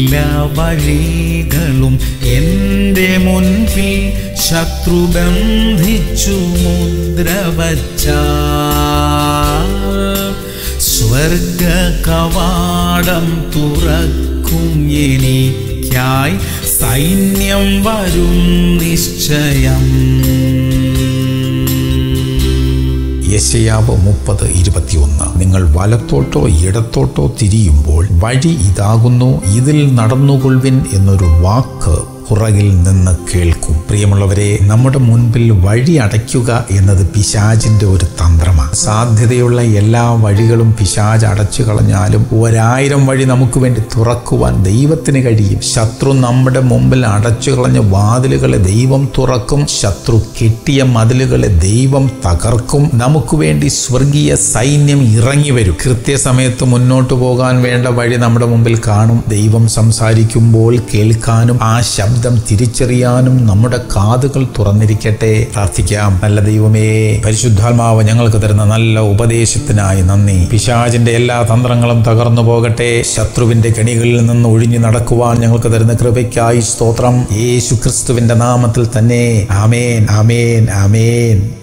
എല്ലാ വഴികളും എൻ്റെ മുൻപിൽ ശത്രു ബന്ധിച്ചു മുദ്ര വച്ചാൽ സ്വർഗ കവാടം തുറക്കും എനിക്കായി സൈന്യം വരും നിശ്ചയം യശയാവ് മുപ്പത് ഇരുപത്തിയൊന്ന് നിങ്ങൾ വലത്തോട്ടോ ഇടത്തോട്ടോ തിരിയുമ്പോൾ വഴി ഇതാകുന്നു ഇതിൽ നടന്നുകൊള്ളുവിൻ എന്നൊരു വാക്ക് പുറകിൽ നിന്ന് കേൾക്കും പ്രിയമുള്ളവരെ നമ്മുടെ മുൻപിൽ വഴി അടയ്ക്കുക എന്നത് പിശാചിന്റെ ഒരു തന്ത്രമാണ് സാധ്യതയുള്ള എല്ലാ വഴികളും പിശാജ് അടച്ചു കളഞ്ഞാലും ഒരായിരം വഴി നമുക്ക് വേണ്ടി തുറക്കുവാൻ ദൈവത്തിന് കഴിയും ശത്രു നമ്മുടെ മുമ്പിൽ അടച്ചു കളഞ്ഞ വാതിലുകളെ ദൈവം തുറക്കും ശത്രു കെട്ടിയ മതിലുകളെ ദൈവം തകർക്കും നമുക്ക് വേണ്ടി സ്വർഗീയ സൈന്യം ഇറങ്ങി വരും കൃത്യസമയത്ത് മുന്നോട്ട് പോകാൻ വേണ്ട വഴി നമ്മുടെ മുമ്പിൽ കാണും ദൈവം സംസാരിക്കുമ്പോൾ കേൾക്കാനും ആ ശബ്ദം തിരിച്ചറിയാനും നമ്മുടെ കാതുകൾ തുറന്നിരിക്കട്ടെ പ്രാർത്ഥിക്കാം നല്ല ദൈവമേ പരിശുദ്ധാത്മാവ് ഞങ്ങൾക്ക് തരുന്ന നല്ല ഉപദേശത്തിനായി നന്ദി പിശാചിന്റെ എല്ലാ തന്ത്രങ്ങളും തകർന്നു പോകട്ടെ ശത്രുവിന്റെ കെണികളിൽ നിന്ന് ഒഴിഞ്ഞു നടക്കുവാൻ ഞങ്ങൾക്ക് തരുന്ന കൃപയ്ക്കായി സ്തോത്രം യേശു ക്രിസ്തുവിന്റെ നാമത്തിൽ തന്നെ ആമേൻ ആമേൻ ആമേൻ